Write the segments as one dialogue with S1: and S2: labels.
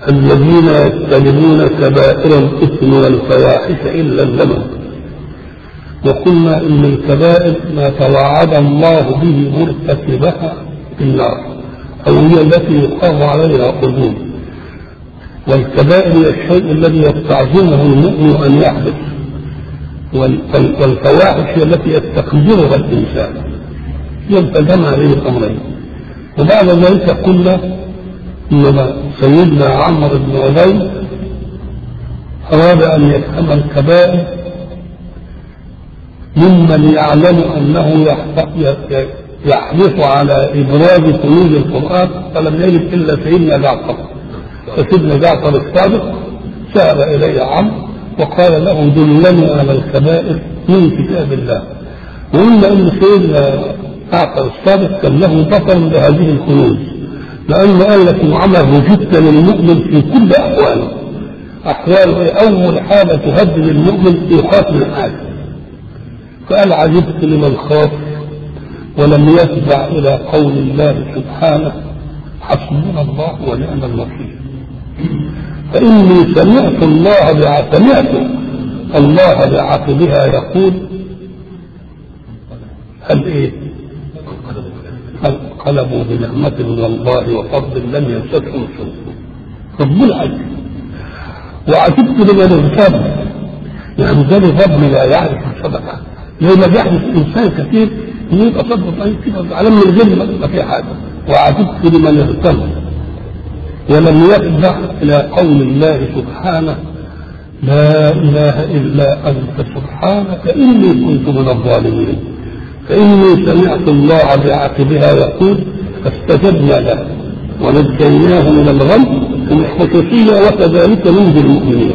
S1: الذين يجتنبون كبائر الاثم والفواحش الا اللمم وقلنا ان الكبائر ما توعد الله به مرتكبها في النار او هي التي يقام عليها الحدود والكبائر هي الشيء الذي يستعظمه المؤمن ان يحدث والفواحش هي التي يستقدرها الانسان يلتزم عليه الامرين وبعد ذلك قلنا ان سيدنا عمرو بن عبيد اراد ان يفهم الكبائر ممن يعلم انه يحرص على ابراز كنوز القران فلم يجد الا سيدنا جعفر فسيدنا جعفر الصادق سال اليه عمرو وقال له دلني على الكبائر من كتاب الله وقلنا ان سيدنا جعفر الصادق كان له بطل لهذه الكنوز لانه قال لك عمله جدا للمؤمن في كل احواله احواله اول حاله تهدد المؤمن يخاف من حاجه فقال عجبت لمن خاف ولم يتبع الى قول الله سبحانه حسبنا الله ونعم الوكيل فاني سمعت الله سمعت الله بعقبها يقول هل ايه انقلبوا بنعمة من الله وفضل لم يمسسهم سوء ربنا عجب وعجبت لمن اغتاب يعني ده الرب لا يعرف الصدقة زي ما بيحدث انسان كثير انه يبقى صدقه طيب كده زعلان من غير ما في حاجه وعجبت لمن اغتاب ولم يتبع الى قول الله سبحانه لا اله الا انت سبحانك اني كنت من الظالمين فاني سمعت الله بعقبها يقول فاستجبنا له ونجيناه من الغم والخصوصية وكذلك ننجي المؤمنين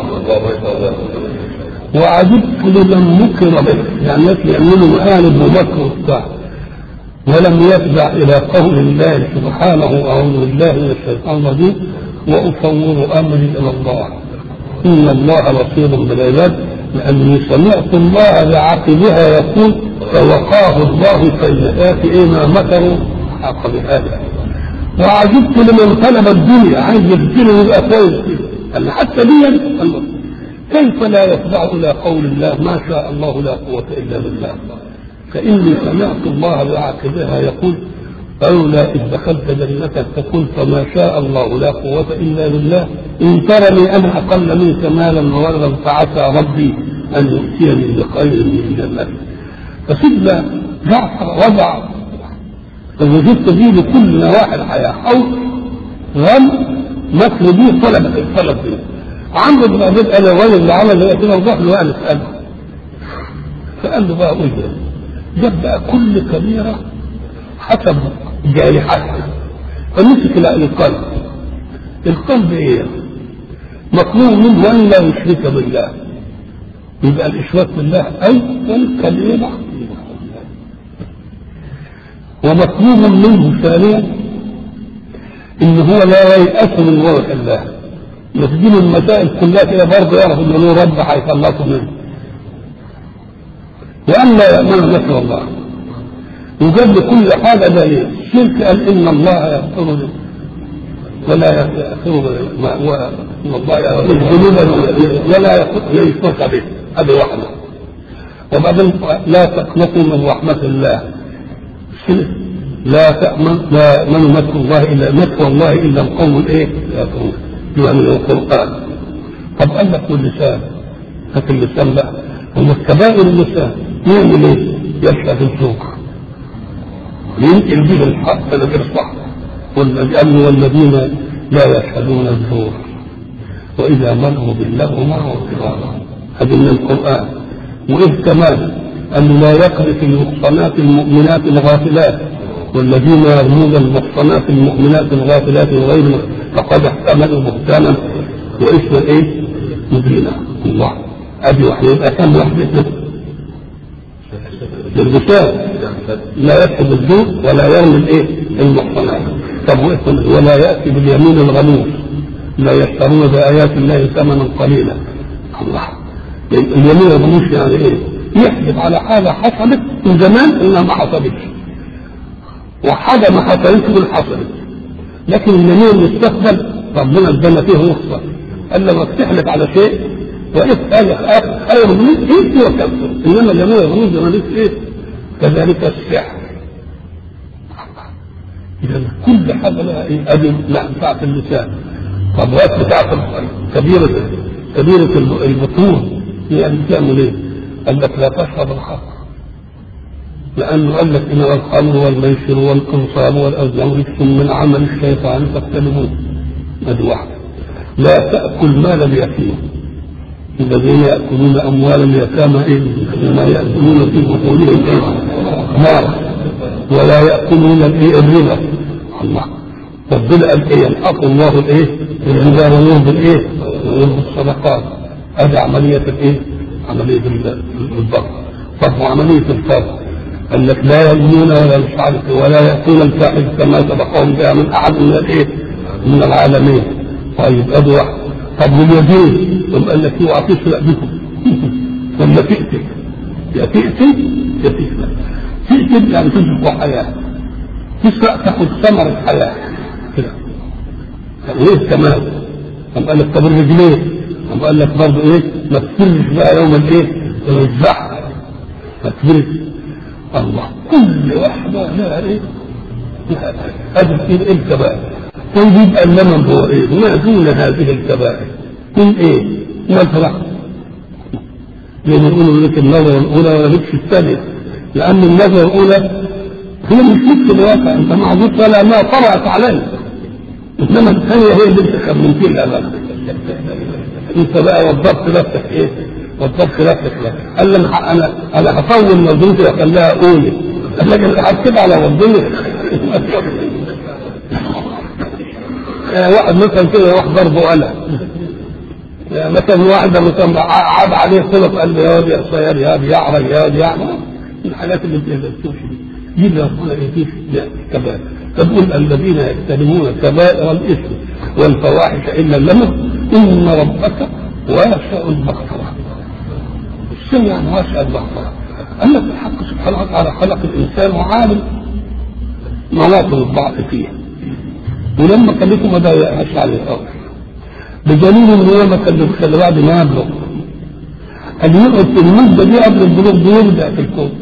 S1: وعجبت لمن مكر به يعني الناس يعملوا مقالب ومكر وبتاع ولم يتبع الى قول الله سبحانه اعوذ بالله من الشيطان الرجيم وافوض امري الى الله ان الله بصير بالعباد لاني سمعت الله بعقبها يقول فوقاه الله سيئات ايه ما مكروا حق بهذا وعجبت لمن طلب الدنيا عايز الدنيا يبقى كويس قال حتى دي كيف لا يخضع الى قول الله ما شاء الله لا قوه الا بالله فاني سمعت الله بعقبها يقول فلولا اذ دخلت جنتك تقول فما شاء الله لا قوه الا بالله ان ترني انا اقل منك مالا وولدا فعسى ربي ان يؤتيني بخير من جنتي فسيدنا جعفر وضع الوجود دي لكل نواحي الحياه خوف غم مكر دي طلب الطلب دي عمرو بن عبيد قال الراجل اللي عمل زي كده وراح له قال اساله فقال له بقى قول جاب بقى كل كبيره حسب جارحتها فمسك القلب القلب ايه؟ مطلوب منه ان لا يشرك بالله يبقى الاشراك بالله اي الكبيره ومطلوب منه ثانيا ان هو لا ييأس من روح الله يسجل المسائل كلها كده برضه يعرف ان له رب هيخلصه منه وان لا يامن مكر الله وجاب كل حاجه دليل الشرك قال ان الله يغفر ولا يغفر ان الله يغفر الذنوب ولا يشرك به هذه واحده وبعدين لا تقنطوا من رحمه الله لا تأمن لا يأمن مكر الله إلا مكر الله إلا القوم الإيه؟ يكفرون يعني القرآن طب قال لك واللسان هات اللسان بقى هو كبائر اللسان يعمل ايه؟ يشهد الزور ينقل به الحق الى غير صح والذين والذين لا يشهدون الزور واذا مروا باللغو مروا كرارا هذه من القران واذ كمان أن لا يقذف المحصنات المؤمنات الغافلات والذين يرمون المحصنات المؤمنات الغافلات الغير فقد احتملوا بهتانا واسم ايه؟ مبينا الله ادي واحده يبقى كم واحده للرسالة لا يكتب الزور ولا يرمي الايه؟ المحصنات طب ولا ياتي باليمين الغموس لا يشترون بايات الله ثمنا قليلا الله اليمين الغموس يعني ايه؟ يحلف على حاجة حصلت من زمان إنها ما حصلتش وحاجة ما حصلتش من حصلت لكن اليمين المستقبل ربنا ادانا فيه رخصه قال لما تحلف على شيء وإذ قال خير منه إيه وكفر إنما اليمين يغنون زمان إيه كذلك السحر إذا كل حاجة لها إيه أدب لا بتاعة اللسان طب وقت بتاعة كبيرة كبيرة البطون هي أن تعمل إيه؟ قال لك لا تشرب الخمر لأنه قال لك إن الخمر والميسر والأنصاب والأزلام رجس من عمل الشيطان فاجتنبوه هذه واحدة لا تأكل مال اليتيم الذين يأكلون أموال اليتامى إيه؟ ما يأكلون في بطونهم إيه؟ نار ولا يأكلون الإيه الربا الله ربنا قال إيه يلحق الله الإيه الربا ويرضي الإيه ويرضي الصدقات هذه عملية الإيه عملية الضبط طب وعملية الفرق قال لك لا يلمون ولا مش عارف ولا يأتون الفاحش كما سبقهم بها من أحد من الإيه من العالمين طيب أدي واحد طب واليدين ثم قال لك اوعى تسرق بكم ثم تقتل يا تقتل يا تسرق تقتل يعني تسرق حياة تسرق تاخد ثمرة حياة كده ايه كمان ثم قال لك طب الرجلين ثم قال لك برضه ايه ما تفرش بقى يوم الايه الزحف ما تفرش الله كل واحدة لها ايه هذا ايه الكبائر طيب يبقى اللمم هو ايه؟ ما دون هذه الكبائر من ايه؟ ما الفرق؟ لان يقولوا لك النظرة الاولى ولا لبس الثانية لان النظرة الاولى هي مش لبس الواقع انت معذور ولا ما طلعت عليك انما الثانية هي اللي انت خمنت لها بقى انت بقى وضبط نفسك ايه؟ وضبط نفسك لا قال لي انا انا انا هطول نظرتي واخليها اولى قال لك هتكتب على وضبط واحد مثلا كده واحد ضربه قلم مثلا واحدة مثلا عاد عليه صلف قال له يا واد يا قصير يا واد يا عرج يا واد يا عمر الحاجات اللي بتمشي دي دي ربنا يهديك كبائر تقول الذين يجتنبون كبائر الاثم والفواحش الا اللمم ان ربك واسع المغفره السن يعني واسع المغفره قال لك الحق سبحانه وتعالى خلق الانسان وعالم مواطن الضعف فيه ولما كلفه ما ضايقهاش عليه خالص بدليل ان هو ما كلفش الا بعد ما يبلغ قال يقعد في المده دي قبل البلوغ بيبدا في الكون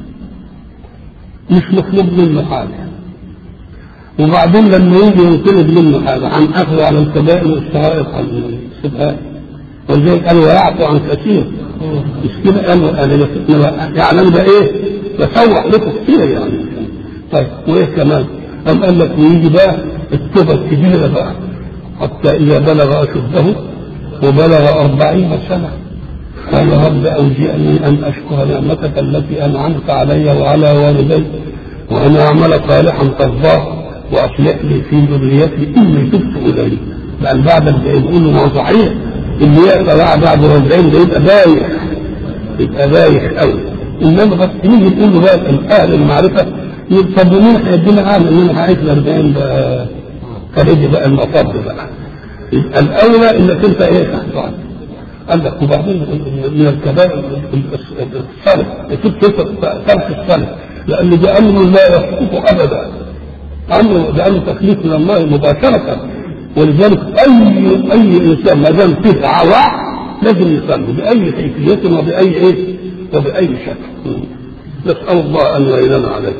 S1: مش مطلوب منه حاجه وبعدين لما يجي ينطلب منه حاجه عن اخذه على الكبائر والصغائر عن السبهات ولذلك قال ويعفو عن كثير مش كده قال انا يعني انا بقى ايه بسوح لكم كتير يعني طيب وايه كمان قام قال لك ويجي بقى التوبة الكبيرة بقى حتى إذا بلغ أشده وبلغ أربعين سنة قال رب أوزعني أن أشكر نعمتك التي أنعمت علي وعلى والدي وأن أعمل صالحا ترضاه وأصلح لي في ذريتي إني تبت إليك بل بعد يقول ما صحيح اللي يقرا بعد بعد 40 ده يبقى بايخ يبقى بايخ قوي انما بس يجي تقول له بقى اهل المعرفه طب ومين هيدينا عام ان انا هعيش ال 40 بقى فهيجي بقى المطب بقى يبقى الاولى انك انت ايه تحت قال لك وبعدين من الكبائر الصرف ترك الصرف لان ده امر لا يسقط ابدا امر ده امر تكليف من الله مباشره ولذلك اي اي انسان ما دام فيه عواء لازم يصلي باي كيفيه وباي ايه وباي شكل نسال الله ان يعيننا عليه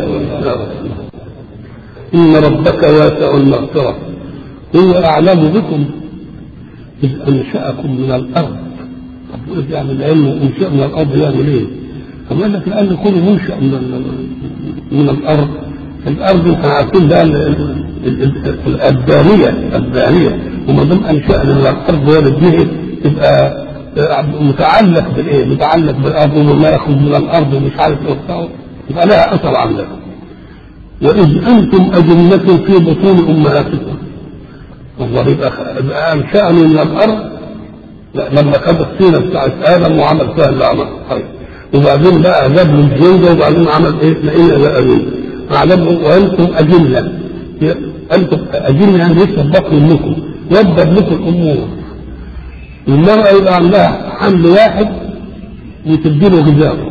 S1: إن ربك واسع المغفرة هو أعلم بكم إذ أنشأكم من الأرض طب يعني العلم أنشأ من الأرض يعمل إيه؟ فقال لك لأن يكون منشأ من, من الأرض الأرض احنا عارفين ده الدانية الدانية وما دام أنشأنا من الأرض والدنيا تبقى متعلق بالايه؟ متعلق بالارض وما يخرج من الارض ومش عارف ايه وبتاع يبقى لها اثر عندك واذ انتم اجنه في بطون امهاتكم والله يبقى انشأني من الارض لما خد الطينه بتاعت ادم وعمل فيها اللي عمل طيب وبعدين بقى جاب له الجلده وبعدين عمل ايه؟ لقينا بقى مين؟ اعلم وانتم اجنه انتم اجنه يعني لسه بطن منكم يبدأ لكم الامور المرأة يبقى عندها حمل واحد وتديله غذاء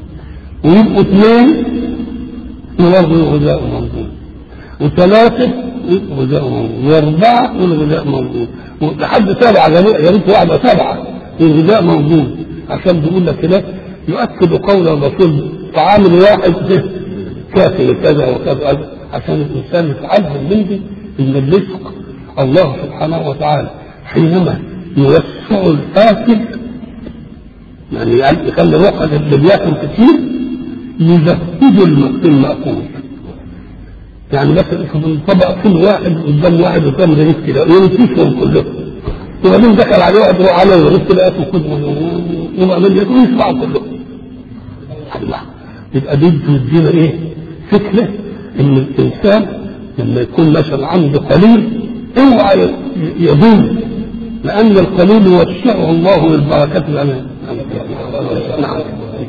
S1: ويبقوا اثنين وبرضه غذاء موجود وثلاثة والغذاء موجود واربعه والغذاء موجود لحد سبعه يا ريت واحده سبعه الغذاء موجود عشان بيقول لك كده يؤكد قول الرسول طعام الواحد كافي لكذا وكذا عشان الانسان يتعلم من دي ان الرزق الله سبحانه وتعالى حينما يوسع الآكل يعني يخلي روحه اللي بياكل كتير يزهد المأكول يعني مثلا افرض طبق كل واحد قدام واحد قدام رغيف كده ينتشهم كلهم وبعدين دخل عليه واحد يروح عليه رغيف كده ياكل كله وبعدين ياكل ويشبع كله الله يبقى دي بتدينا ايه؟ فكره ان الانسان لما يكون مثلا عنده قليل اوعى يدوم لان القليل يوسعه الله بالبركات الامام نعم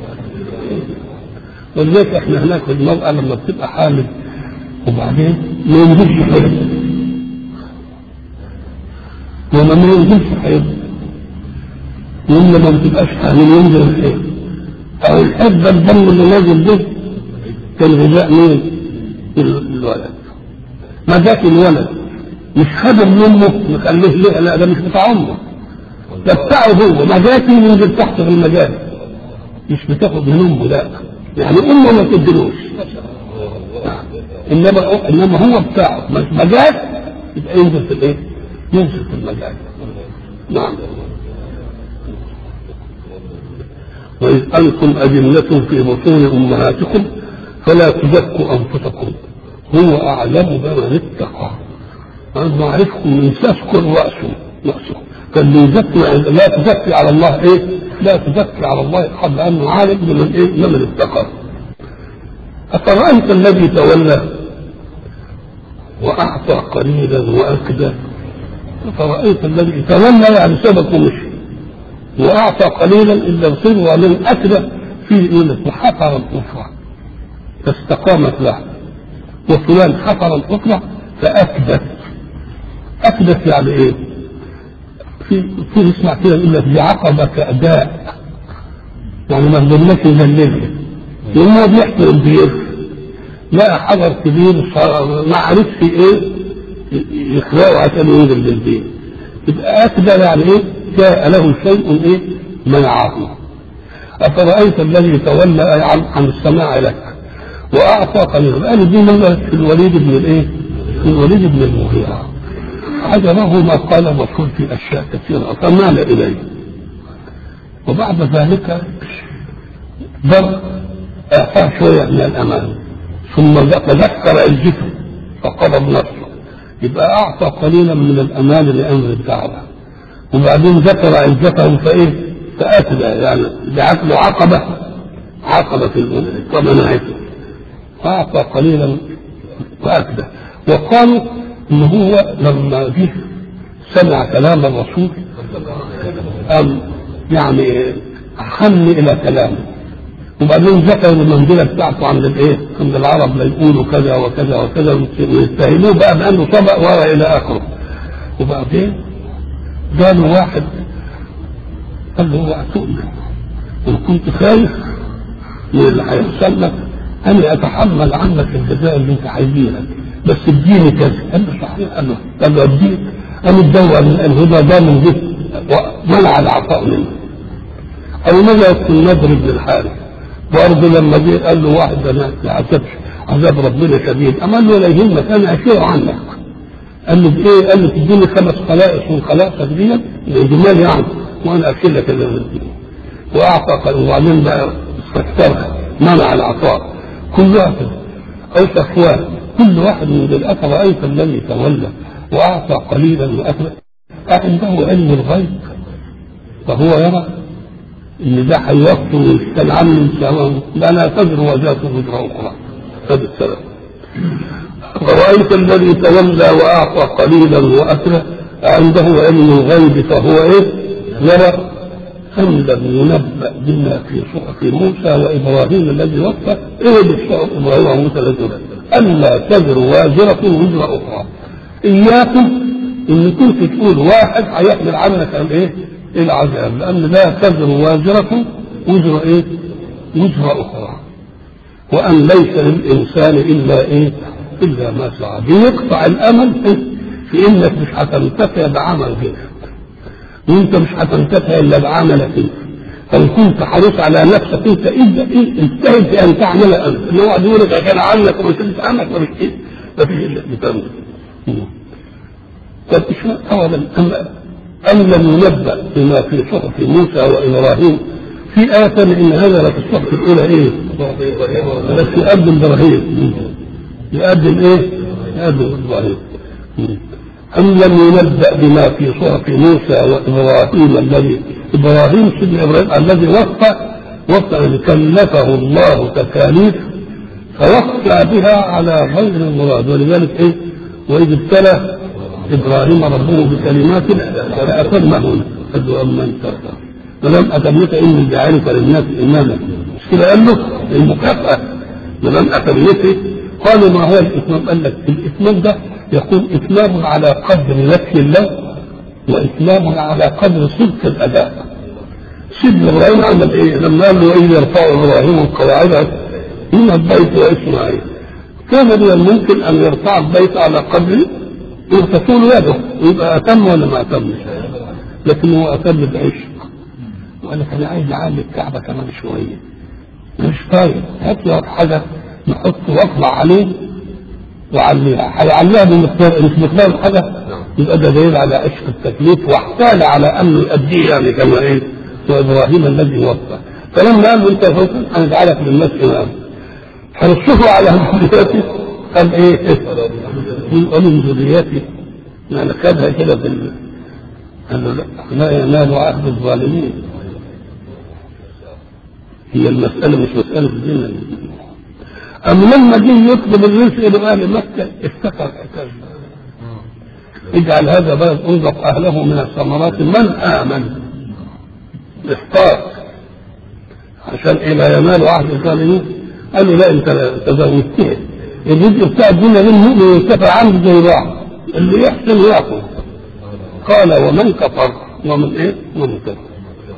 S1: ولذلك احنا هناك المرأة لما بتبقى حامل وبعدين ما ينزلش حيض لما ما ينزلش حيض وإلا ما بتبقاش حامل ينزل الحيض أو الحيض ده الدم اللي نازل ده كان غذاء مين؟ الولد ما جاش الولد مش خدم منه مخليه ليه لا ده مش بتاع امه ده بتاعه هو ما جاش ينزل تحت في المجال مش بتاخد من امه لا يعني امه ما تدلوش انما انما هو بتاعه مش مجال يبقى ينزل في الايه؟ ينزل في المجال نعم وإذ أنتم أجنة في بطون أمهاتكم فلا تزكوا أنفسكم هو أعلم بمن اتقى أنا معرفكم من تذكر رأسه رأسه كان يزكي لا تزكي على الله إيه؟ لا تزكي على الله قبل أنه عالم بمن إيه؟ بمن اتقى أفرأيت الذي تولى وأعطى قليلا وأكدى أفرأيت الذي تولى يعني سبق ومشي وأعطى قليلا إلا يصيب ومن أكدى في يقول لك وحفر الأخرى فاستقامت له وفلان حفر الأخرى فأكدت أكدت يعني إيه؟ في في اسمع كده يقول لك دي عقبة كأداء يعني ما قدرناش نذللها لأن هو بيحفر البيت لقى حجر كبير ما عرفش إيه يخلقه عشان ينزل للبيت يبقى أكدى يعني إيه؟ جاء له شيء إيه؟ منعه أفرأيت الذي تولى عن, عن السماع لك وأعطى قليلا قال دي من الوليد بن الإيه؟ الوليد بن المغيرة عجبه ما قال الرسول في أشياء كثيرة فمال إليه وبعد ذلك بر أعطاه شوية من الأمان ثم تذكر عزته فقبض نفسه يبقى أعطى قليلا من الأمان لأمر الدعوة وبعدين ذكر عزته فإيه فأتبع يعني بعقله عقبة عقبة في ومنعته فأعطى قليلا وأتبع وقالوا إن هو لما جه سمع كلام الرسول أم يعني حن إلى كلامه وبعدين ذكر المنزله بتاعته عند الايه؟ عند العرب لا يقولوا كذا وكذا وكذا ويتهموه بقى بانه طبق ورا الى اخره. وبعدين جاله واحد قال له اوعى تؤمن ان كنت خايف من اللي هيحصل لك انا اتحمل عنك الجزاء اللي انت عايزينك بس اديني كذا قال له صحيح قال له قال له اديك انا ادور من الهدى ده من جهه ومنع العطاء منه او نجا في النضر بن الحارث برضه لما جه قال له واحد انا عذاب عذاب ربنا شديد اما قال له لا يهمك انا اشيل عنك قال له بايه؟ قال له تديني خمس خلائق من خلائقك دي الجمال يعني وانا اشيل لك اللي بدي واعطى وبعدين بقى استكثرها منع العطاء كل واحد او صفوان كل واحد من دول افرايت الذي تولى واعطى قليلا واكل عنده علم الغيب فهو يرى ان ده هيوفي ويشتغل عنه ان شاء الله لا لا تزر وزاره وزر اخرى هذا السبب رأيت الذي تولى وأعطى قليلا وأكله عنده علم الغيب فهو إيه؟ يرى أم لم ينبأ بما في صحف موسى وإبراهيم الذي وفى إيه بالصحف إبراهيم وموسى الذي وفى ألا تزر وازرة وزر أخرى إياكم إن كنت تقول واحد هيحمل عنك الإيه؟ العذاب لأن لا تزر وازرة وزر إيه؟ وزر أخرى وأن ليس للإنسان إلا إيه؟ الا ما سعى بيقطع الامل في انك مش هتنتفع بعمل غيرك وانت مش هتنتفع الا بعملك انت فان كنت حريص على نفسك انت ابدا إيه؟ اجتهد في ان تعمل انت اللي هو يقول لك كان عنك وما كنتش عنك ما فيش ايه ما فيش الا بتعمل طب اولا ام ام لم ينبأ بما في صحف موسى وابراهيم في آية ثانية إن هذا لفي الصحف الأولى إيه؟ بس يقدم إبراهيم يقدم إيه؟ يقدم إبراهيم أم لم ينبأ بما في صحف موسى وإبراهيم الذي إبراهيم سيدنا إبراهيم الذي وفى وفى كلفه الله تكاليف فوفى بها على غير المراد ولذلك إيه؟ وإذ ابتلى إبراهيم ربه بكلمات فأتمهن أدعو أمن تركه ولم أتمت إني جعلك للناس إماما مش كده قال له المكافأة ولم أتمت قالوا ما هو الإتمام قال لك الإتمام ده يكون إتمام على قدر نفي الله وإتمام على قدر صدق الأداء سيدنا إبراهيم عمل إيه لما قال له إذ يرفع إبراهيم القواعد من البيت وإسماعيل كان من الممكن أن يرفع البيت على قدر تكون يده ويبقى أتم ولا ما أتمش لكن هو أتم بعشق وقال لك انا عايز اعلي الكعبه كمان شويه مش طايق هات لي حاجه نحط واطلع عليه وعليها هيعليها بمقدار مش مقدار الحاجه يبقى ده دليل على عشق التكليف واحتال على انه يؤديه يعني كما ايه وابراهيم الذي وفى فلما قال له انت فوق هنجعلك للناس امام هنصفه على ذريته قال ايه ومن ذريتي يعني خدها كده بال قال له لا لا ينال عهد الظالمين هي المسألة مش مسألة الدين أم لما جه يطلب الرزق لأهل مكة افتكر الحكاية اجعل هذا بلد انظف أهله من الثمرات من آمن اختار عشان إيه لا ينال عهد الظالمين قال له لا أنت تزودتها الرزق بتاع الدنيا للمؤمن ينتفع عنه زي بعض اللي يحسن ياخذ قال ومن كفر ومن ايه؟ ومن كفر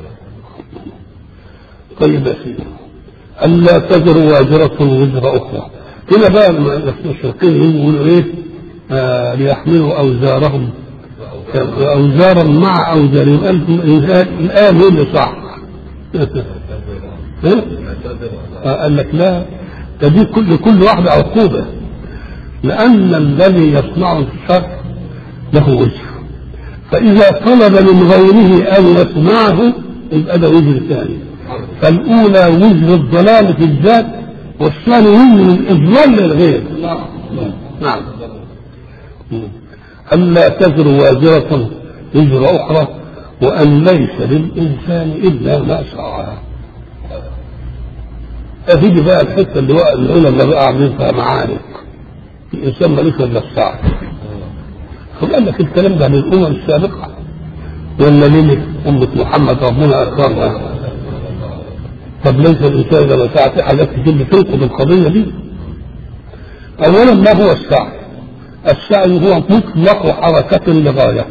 S1: طيب يا سيدي ألا تزر واجرة وزر أخرى هنا بقى المشرقين يقولوا إيه آه ليحملوا أوزارهم أوزارا مع أوزارهم الآن هي اللي صح قال لك لا تدي كل كل واحدة عقوبة لأن الذي يصنع الشر له وزر فإذا طلب من غيره أن يصنعه يبقى ده وزر ثاني فالأولى وزر الضلال في الذات والثاني وزر الإضلال للغير نعم ألا تزر وازرة وزر أخرى وأن ليس للإنسان إلا ما سعى هتيجي بقى الحتة اللي وقع العلماء بقى عاملين فيها معارك الإنسان ملوش إلا السعي فقال لك الكلام ده للأمم السابقة ولا ليه أمة محمد ربنا أكرمها طب ليس الإنسان إذا سعى في حاجات كتير بتنقض القضية دي أولا ما هو السعي؟ السعي هو مطلق حركة لغاية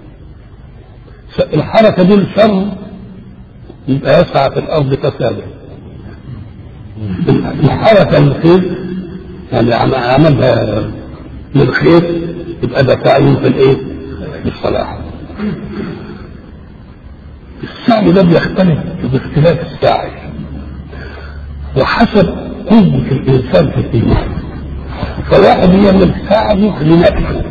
S1: الحركة دي الشر يبقى يسعى في الأرض كسابه الحركة الخير يعني عملها للخير يبقى ده سعي في الايه؟ في الصلاح. السعي ده بيختلف باختلاف السعي وحسب قوة الإنسان في الإيمان فواحد يعمل سعيه لنفسه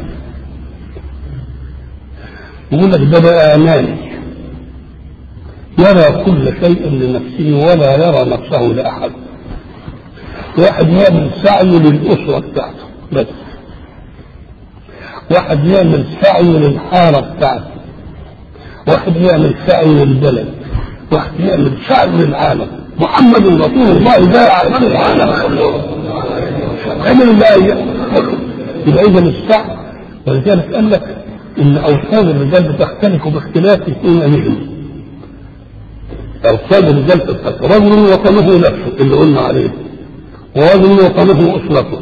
S1: يقول لك ده بقى أماني يرى كل شيء لنفسه ولا يرى نفسه لأحد واحد يعمل سعي للأسرة بتاعته بس واحد يعمل سعي للحارة بتاعته واحد يعمل سعي للبلد واحد يعمل سعي للعالم محمد رسول الله لا يعلم العالم عمل لا يبقى اذا السعي ولذلك قال لك ان اوصال الرجال بتختلف باختلاف ايمانهم اوصال الرجال بتختلف رجل وطنه نفسه اللي قلنا عليه ورجل وطنه اسرته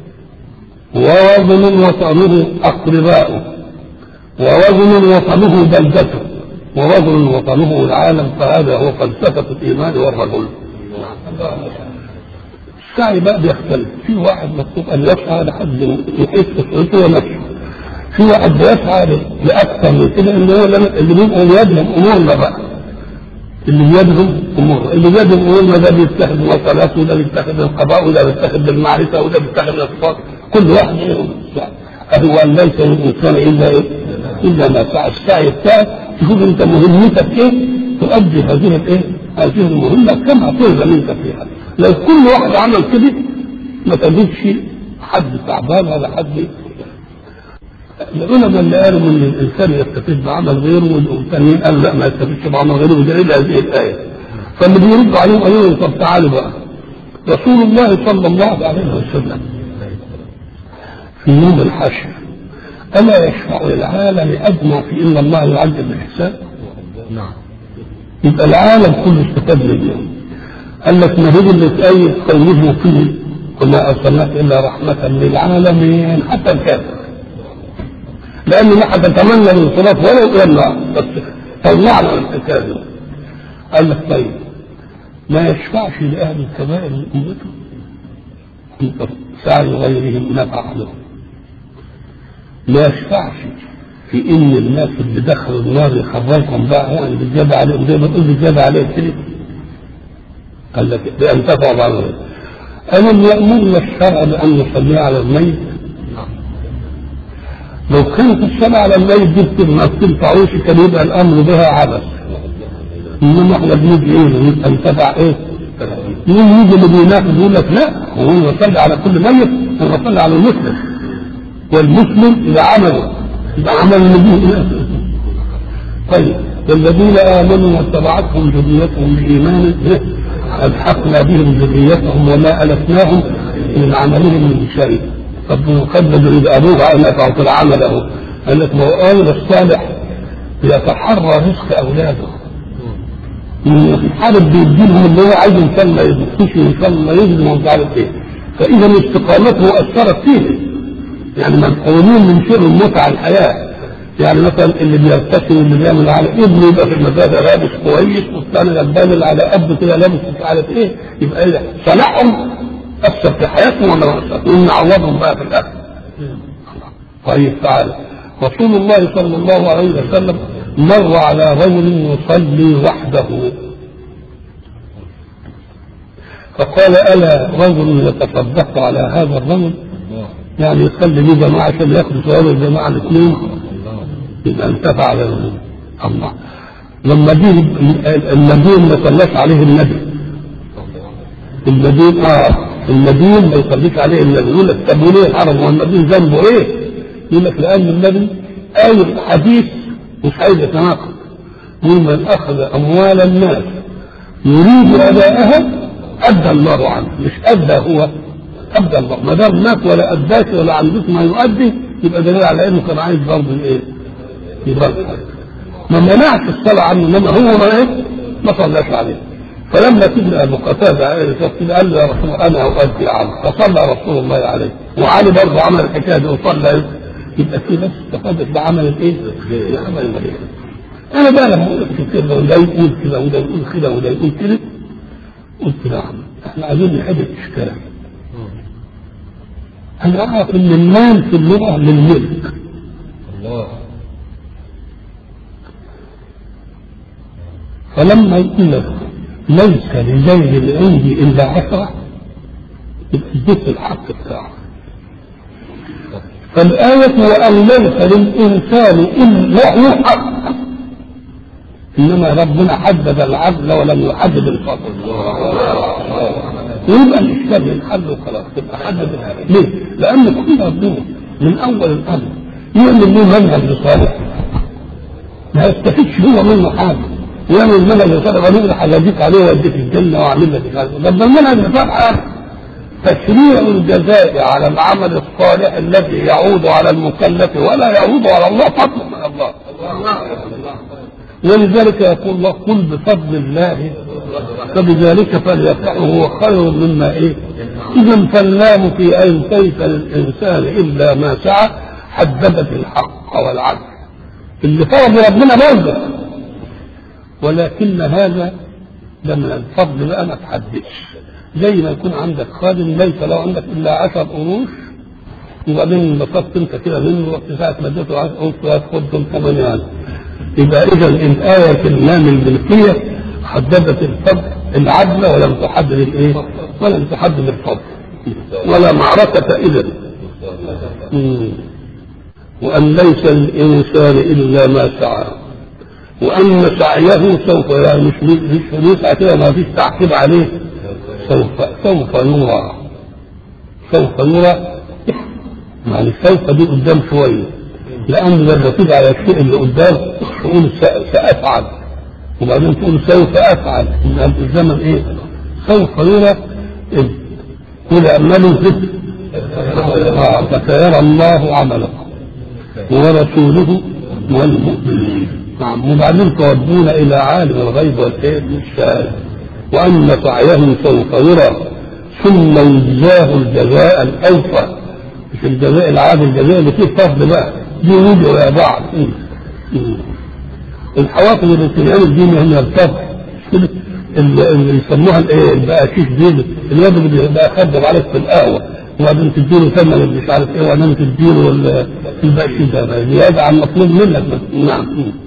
S1: ورجل وطنه أقرباؤه ورجل وطنه بلدته ورجل وطنه العالم فهذا هو فلسفة الإيمان والرجل السعي بقى بيختلف في واحد مطلوب ان يسعى لحد يحس بصورته ونفسه في واحد بيسعى لاكثر من كده اللي هو اللي بيبقى بيدهم امورنا بقى اللي بيدهم امور اللي بيدهم امورنا ده بيتخذ الصلاه وده بيتخذ القضاء وده بيتخذ المعرفه وده بيتخذ الصفات كل واحد منهم هو ان ليس للانسان الا ايه؟ الا ما سعى السعي بتاعك تشوف انت مهمتك ايه تؤدي هذه الايه؟ هذه المهمه كما تلزم انت فيها لو كل واحد عمل كده ما تجدش حد تعبان ولا حد العلماء اللي قالوا ان الانسان يستفيد بعمل غيره والثانيين قالوا لا ما يستفيدش بعمل غيره بدليل هذه الايه فاللي بيرد عليهم قالوا لهم طب تعالوا بقى رسول الله صلى الله عليه وسلم في يوم الحشر الا يشفع للعالم اجمع في ان الله يعجل بالحساب
S2: نعم
S1: يبقى العالم كله استفاد منه قال لك ما هي اللي تأيد قوله فيه وما ارسلناك الا رحمه للعالمين حتى الكافر لانه ما حد يتمنى الانصراف ولو الى النار بس طلعنا من الحكايه قال لك طيب ما يشفعش لاهل الكبائر من امته سعي غيرهم نفع لهم ما يشفعش في ان الناس اللي دخلوا النار يخرجهم بقى يعني بالزياده عليهم زي ما تقول بالزياده عليهم كده قال لك بان تفعل بعض ألم يأمرنا الشرع بأن نصلي على الميت؟ لو كانت الصلاة على الميت دي ما بتنفعوش كان يبقى الأمر بها عبث. إنما إحنا بنيجي إيه؟ نبقى نتبع إيه؟ مين يجي اللي بيناقض يقول لك لا هو نصلي على كل ميت هو نصلي على المسلم. والمسلم إذا عمله يبقى عمل النبي طيب والذين آمنوا واتبعتهم ذريتهم بإيمان ألحقنا بهم ذريتهم وما ألفناهم من عملهم من شيء طب قد يريد أبوه أن يقع في العمل أهو قال لك ما هو قال الصالح يتحرى رزق أولاده الحارب بيديلهم اللي هو عايز ان شاء الله يبكيش وان شاء الله يظلم ومش عارف ايه فاذا استقامته اثرت فيه يعني مدعومين من شر المتعه الحياه يعني مثلا اللي بيرتكب واللي بيعمل على ابنه يبقى في المدرسه لابس كويس والثاني غلبان اللي على قد كده لابس مش عارف ايه يبقى ايه صلاحهم اثر في حياتهم ولا ما اثر؟ ونعوضهم بقى في الاخر. طيب تعالى رسول الله صلى الله عليه وسلم مر على رجل يصلي وحده فقال الا رجل يتصدق على هذا الرجل يعني يصلي ليه جماعه عشان ياخد ثواب الجماعه الاثنين يبقى انتفع على الله لما جه المدين ما صلاش عليه النبي المدين اه المدين ما يصليش عليه النبي يقول لك طب وليه الحرم هو المدين ذنبه ايه؟ يقول لك لان النبي قال حديث مش عايز يتناقض يقول من اخذ اموال الناس يريد اداءها ادى الله عنه مش ادى هو ادى الله ما دام مات ولا اداش ولا عندك ما يؤدي يبقى دليل على انه كان عايز برضه ايه؟ يبقى ما منعش الصلاة عنه انما هو ما ايه؟ ما صلاش عليه فلما تبدا ابو قتاده قال له يا رسول الله انا اؤدي عنه فصلى رسول الله عليه وعلي برضه عمل الحكايه دي وصلى يبقى في ناس استفادت بعمل الايه؟ بعمل المريض انا بقى لما اقول لك كده وده يقول كده وده يقول كده وده يقول كده قلت نعم احنا عايزين نحل الاشكال انا اعرف ان المال في اللغه للملك
S2: الله
S1: فلما يقول لك ليس لزيد عندي الا عشره يبقى اديت الحق بتاعه فالآية وأن ليس للإنسان إلا له حق إنما ربنا حدد العدل ولم يحدد الفضل ويبقى الإشكال ينحل وخلاص تبقى حدد ليه؟ لأن كل ربنا من أول الأمر يعمل له منهج لصالح ما يستفيدش هو منه حاجة يعمل منهج لصالح ويقول هجازيك عليه واديك الجنة وأعمل لك كذا ده المنهج لصالح تشريع الجزاء على العمل الصالح الذي يعود على المكلف ولا يعود على الله فضل من الله ولذلك يقول الله قل بفضل الله فبذلك فليفرحوا هو خير مما ايه اذا فاللام في ان ليس للانسان الا ما سعى حددت الحق والعدل اللي فرض ربنا برضه ولكن هذا ده من الفضل بقى ما تحددش زي ما يكون عندك خادم ليس لو عندك الا عشر قروش وبعدين انبسطت انت كده منه وقت ساعه ما اديته 10 قروش خد دول ثمانيه ألف. يبقى اذا الايه اللام الملكيه حددت الفضل العدل ولم تحدد الايه؟ ولم تحدد الفضل ولا معركه اذا مم. وأن ليس للإنسان إلا ما سعى وأن سعيه سوف يعني مش مش يسعى كده ما فيش تعقيب عليه سوف سوف يرى سوف يرى يعني سوف دي قدام شوية لأن لما تيجي على الشيء اللي قدام تقول س- سأفعل وبعدين تقول سوف أفعل يبقى الزمن إيه؟ سوف يرى إذ قل اعملوا آه، فسيرى الله عملكم ورسوله والمؤمنين نعم وبعدين تودون الى عالم الغيب والايه والشهاده وان سعيه سوف يرى ثم يجزاه الجزاء الاوفى مش الجزاء العادي الجزاء اللي فيه فضل بقى دي وجه يا بعض الحوافز اللي بتنعمل دي هي الفضل كده اللي اللي يسموها الايه البقاشيش دي الواد اللي بيبقى خدم عليك في القهوه وبعدين تديله ثمن اللي مش عارف ايه وبعدين تديله ال- البقشيش ده زياده عن مطلوب منك نعم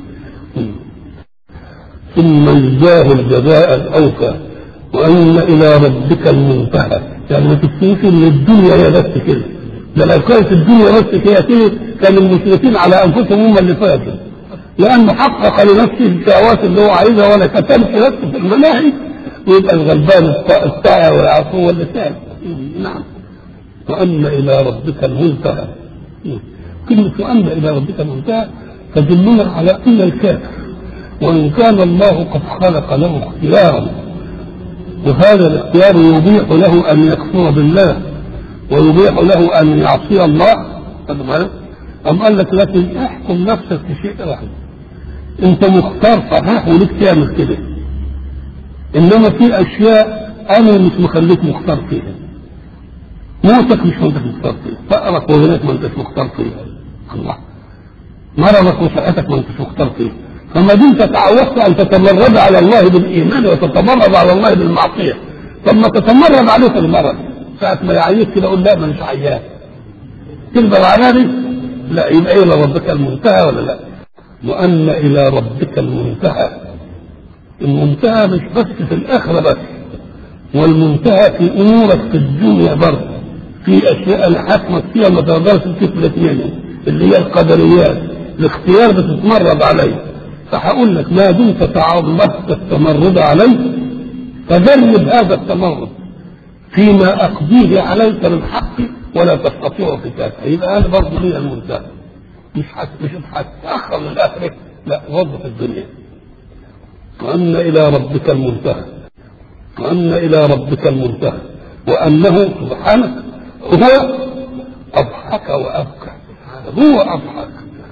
S1: ثم يجزاه الجزاء الاوفى وان الى ربك المنتهى يعني ما تفتكرش ان الدنيا هي بس كده ده لو كانت الدنيا بس كده كده كان المشركين على انفسهم هم اللي فاتوا لانه حقق لنفسه الشهوات اللي هو عايزها ولا كتمش نفسه في المناهج ويبقى الغلبان الط- الطائع والعفو هو اللي تاب نعم وأن إلى ربك المنتهى كلمة وأن إلى ربك المنتهى تدلنا على أن الكافر وإن كان الله قد خلق له اختيارا وهذا الاختيار يبيح له أن يكفر بالله ويبيح له أن يعصي الله خد بالك؟ أم قال لك لكن احكم نفسك في شيء واحد أنت مختار صحيح وليك تعمل كده إنما في أشياء أنا مش مخليك مختار فيها موتك مش انت مختار فيه فقرك وغناك ما انتش مختار فيه الله مرضك وصحتك ما انتش مختار فيه فما دمت تعودت ان تتمرد على الله بالايمان وتتمرد على الله بالمعصيه طب ما تتمرد عليه في المرض ساعة ما يعيك كده اقول لا ما مش عيان تقدر على دي لا يبقى الى ربك المنتهى ولا لا وان الى ربك المنتهى المنتهى مش بس في الاخره بس والمنتهى في امورك في الدنيا برضه في اشياء انا حاكمك فيها ما تقدرش تفلت منها اللي هي القدريات الاختيار بتتمرد عليه فهقول لك ما دمت تعمدت التمرد عليه فجرب هذا التمرد فيما اقضيه عليك من حقي ولا تستطيع كتابه يبقى انا برضه لي المنتهى مش حت مش هتاخر للاخره لا وظف الدنيا وان الى ربك المنتهى وأن إلى ربك المنتهى وأنه سبحانه هو أضحك وأبكى هو أضحك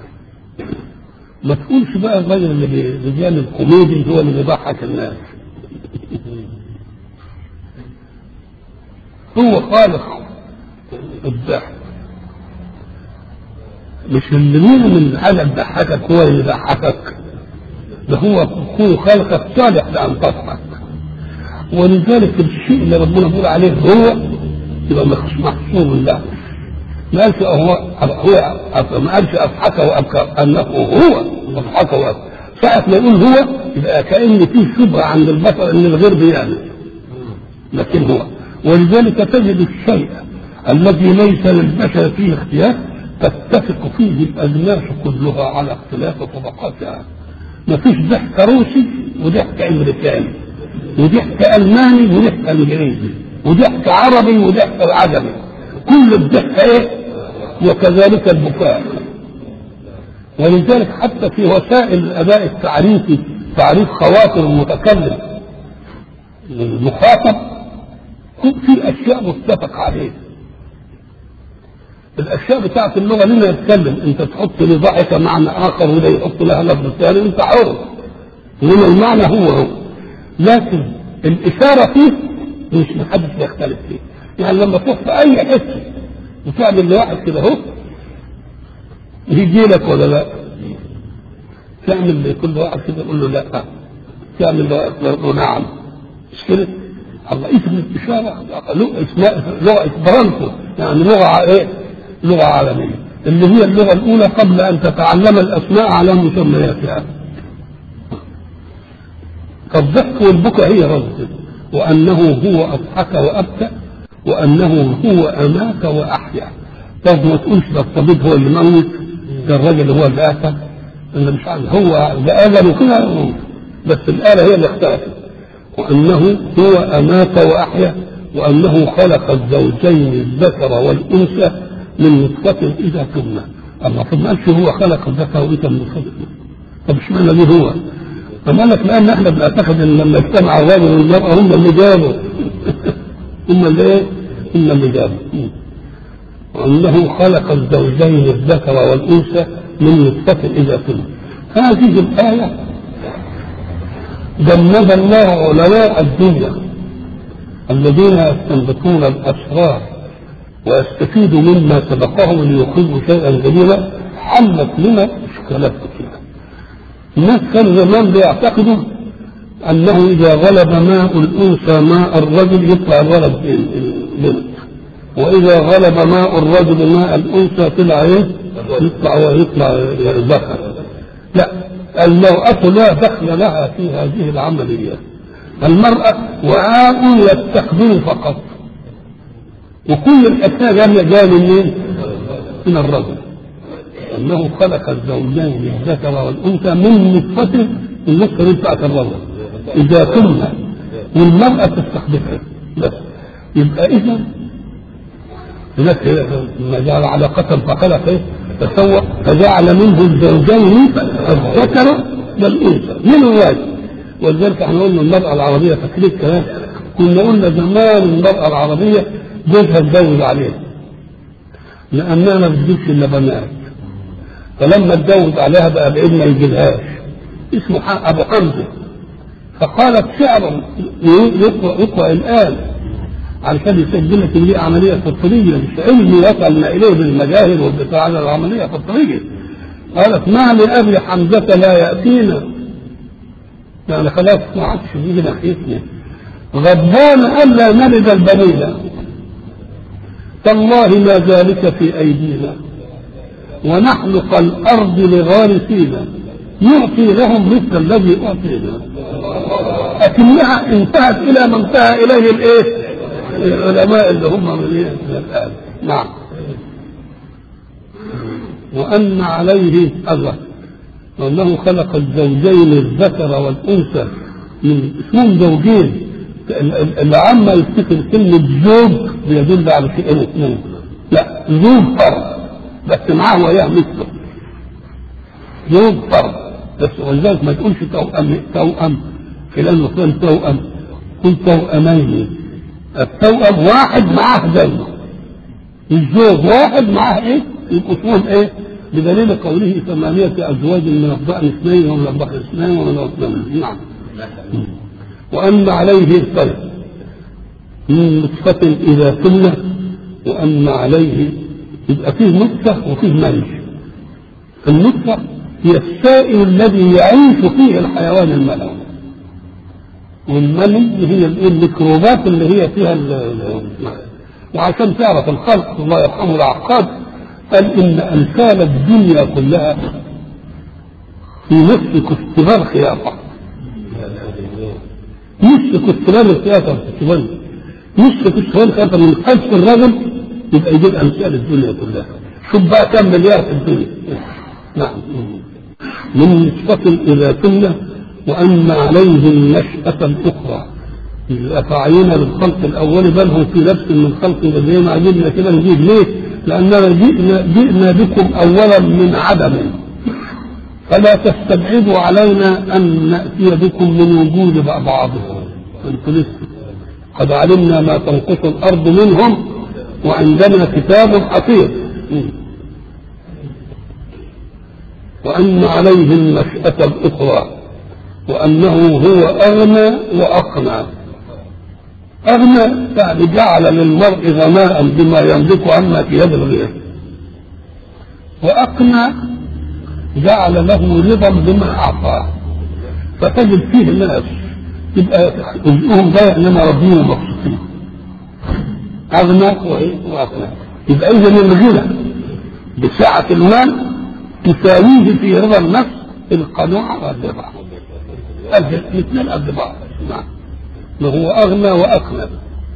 S1: ما تقولش بقى الراجل اللي بي- بيعمل الكوميدي هو اللي بيضحك الناس هو خالق الضحك مش اللي مين من حاجة تضحكك هو اللي يضحكك ده هو هو خلقك صالح لأن تضحك ولذلك الشيء اللي ربنا بيقول عليه هو يبقى مخص- محصور له ما قالش هو هو ما قالش اضحك وابكى انه هو اضحك وابكى ساعة ما يقول هو يبقى كأن فيه شبهة عند البشر ان الغير بيعمل لكن هو ولذلك تجد الشيء الذي ليس للبشر فيه اختيار تتفق فيه الاجناس كلها على اختلاف طبقاتها ما فيش ضحك روسي وضحك امريكاني وضحك الماني وضحك انجليزي وضحك عربي وضحك عجمي كل الضحك ايه وكذلك البكاء ولذلك حتى في وسائل الاداء التعريفي تعريف خواطر المتكلم المخاطب في اشياء متفق عليها الاشياء بتاعت اللغه لما يتكلم انت تحط لضحك معنى اخر وده يحط لها لفظ ثاني انت حر انما المعنى هو هو لكن الاشاره فيه مش محدش يختلف فيه يعني لما تروح في اي حته وتعمل لواحد كده اهو يجي لك ولا لا تعمل لكل واحد كده يقول له لا تعمل لواحد يقول له نعم مش كده الله اسم الإشارة لغة إسبرانتو يعني لغة إيه؟ لغة عالمية اللي هي اللغة الأولى قبل أن تتعلم الأسماء على مسمياتها فالضحك والبكاء هي رد وأنه هو أضحك وأبكى وأنه هو أمات وأحيا طب ما تقولش ده الطبيب هو اللي موت ده الراجل هو اللي قتل اللي مش عارف هو ده أجله كده بس الآلة هي اللي اختلفت وأنه هو أمات وأحيا وأنه خلق الزوجين الذكر والأنثى من نطفة إذا كنا المفروض ما قالش هو خلق الذكر والأنثى من نطفة طب اشمعنى ليه هو؟ فما لك لأن احنا بنعتقد ان لما اجتمع الرجل والمرأة هم اللي جابوا هم اللي ايه؟ هم اللي جابوا وأنه خلق الزوجين الذكر والأنثى من نطفة إذا كنا هذه الآية جمد الله علماء الدنيا الذين يستنبطون الأسرار ويستفيدوا مما سبقهم ليخرجوا شيئا جديدا حلت لنا إشكالات كثيرة الناس كانوا زمان بيعتقدوا أنه إذا غلب ماء الأنثى ماء الرجل يطلع الولد بنت وإذا غلب ماء الرجل ماء الأنثى طلع إيه؟ يطلع ويطلع ذكر لا المرأة لا دخل لها في هذه العمليات المرأة وعاء يستقبل فقط وكل الحكاية جاية جاية منين؟ من الرجل أنه خلق الزوجين الذكر والأنثى من نطفة النطفة بتاعت الرجل إذا كنا والمرأة تستقبلها بس يبقى إذا هناك ما جعل علاقة فخلق إيه؟ فسوى فجعل منه الزوجين الذكر والانثى من الواجب ولذلك احنا قلنا المرأة العربية فاكرين الكلام كنا قلنا زمان المرأة العربية جوزها اتجوز عليها لأنها ما بتجيبش إلا بنات فلما اتجوز عليها بقى بعيد ما يجيبهاش اسمه أبو حمزة فقالت شعرا يقرأ يقرأ الآن علشان يسجل لك ان دي عمليه فطريه مش علمي وصلنا اليه بالمجاهر والبتاع على العمليه فطريه قالت ما لابي حمزه لا ياتينا يعني خلاص ما عادش يجي ناحيتنا غضبان الا نلد البنين تالله ما ذلك في ايدينا ونحن كالارض لغارسينا نعطي لهم مثل الذي اعطينا لكنها انتهت الى ما انتهى اليه الايه؟ العلماء اللي هم من الآن نعم وأن عليه الله وأنه خلق الزوجين الذكر والأنثى من اسمهم زوجين اللي عما يفتكر كلمة زوج بيدل على شيئين اثنين لا زوج فرد بس معاه وياه مثله زوج فرد بس ولذلك ما تقولش توأم توأم فلان وفلان توأم قل توأمين التوأم واحد معاه زوجه الزوج واحد معاه ايه؟ يبقوا اسمهم ايه؟ بدليل قوله ثمانية أزواج من الضأن اثنين ومن البقر اثنين ومن الغنم نعم وأن عليه الفرق من نطفة إذا تمنى وأن عليه يبقى فيه نطفة وفيه منج النطفة هي السائل الذي يعيش فيه الحيوان المنوي والمني هي الميكروبات اللي هي فيها ال وعشان تعرف الخلق الله يرحمه العقاد قال ان امثال الدنيا كلها في نصف كستبان خياطه نصف كستبان الخياطه كستبان نصف كستبان خياطه من خلف الرجل يبقى يجيب امثال الدنيا كلها شوف بقى كم مليار في الدنيا نعم من نصفة إذا كنا وأن عليه النشأة الأخرى فعينا للخلق الأول بل هم في لبس من خلق زي ما عجبنا كده نجيب ليه؟ لأننا جئنا, جئنا بكم أولا من عدم فلا تستبعدوا علينا أن نأتي بكم من وجود بعضكم أنتم لسه قد علمنا ما تنقص الأرض منهم وعندنا كتاب حفيظ وأن عليه النشأة الأخرى وأنه هو أغنى وأقنى أغنى يعني جعل للمرء غناء بما يملك عما في يد الغير وأقنى جعل له رضا بما أعطاه فتجد فيه ناس يبقى رزقهم ضايع انما ربهم مبسوطين اغنى وايه واغنى يبقى اذا الغنى بسعة المال تساويه في رضا النفس القناعة والرضا الاثنين قد بعض نعم وهو اغنى واقنى